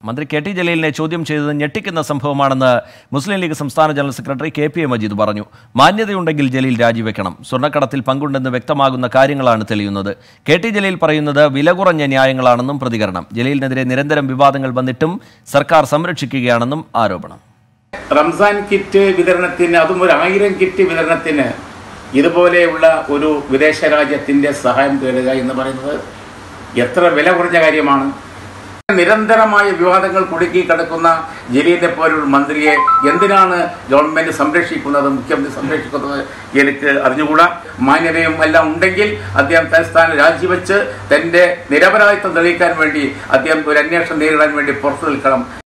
മന്ത്രി K T ജലീലിനെ ചോദ്യം ചെയ്തത് ഞെട്ടിക്കുന്ന സംഭവമാണെന്ന് മുസ്ലിം ലീഗ് സംസ്ഥാന general secretary K P A Majeed പറഞ്ഞു മാന്യതയുണ്ടെങ്കിൽ ജലീൽ രാജിവെക്കണം സ്വർണ്ണക്കടത്തിൽ പങ്കുണ്ടെന്ന് വ്യക്തമാകുന്ന കാര്യങ്ങളാണ് തെളിയുന്നത് കെ ടി ജലീൽ പറയുന്നത് വില കുറഞ്ഞ ന്യായങ്ങളാണെന്നും പ്രതികരണം ജലീലിനെതിരെ നിരന്തരം വിവാദങ്ങൾ വന്നിട്ടും സർക്കാർ സംരക്ഷിക്കുകയാണെന്നും ആരോപണം റംസാൻ കിറ്റ് വിതരണത്തിന് അതും ഒരു ആയിരം കിറ്റ് വിതരണത്തിന് ഇതുപോലെയുള്ള ഒരു വിദേശ രാജ്യത്തിന്റെ സഹായം തേടുക എന്ന് പറയുന്നത് എത്ര വില കുറഞ്ഞ കാര്യമാണ് നിരന്തരമായ വിവാദങ്ങൾ കുടുക്കി കിടക്കുന്ന ജലീലിനെ പോലുള്ള മന്ത്രിയെ എന്തിനാണ് ഗവൺമെന്റ് സംരക്ഷിക്കുന്നത് മുഖ്യമന്ത്രി സംരക്ഷിക്കുന്നത് എനിക്ക് അറിഞ്ഞുകൂടാ മാന്യതയും എല്ലാം ഉണ്ടെങ്കിൽ അദ്ദേഹം തലസ്ഥാനം രാജിവെച്ച് തന്റെ നിരപരാധിത്വം തെളിയിക്കാൻ വേണ്ടി അദ്ദേഹം ഒരു അന്വേഷണം നേരിടാൻ വേണ്ടി പുറത്തു നിൽക്കണം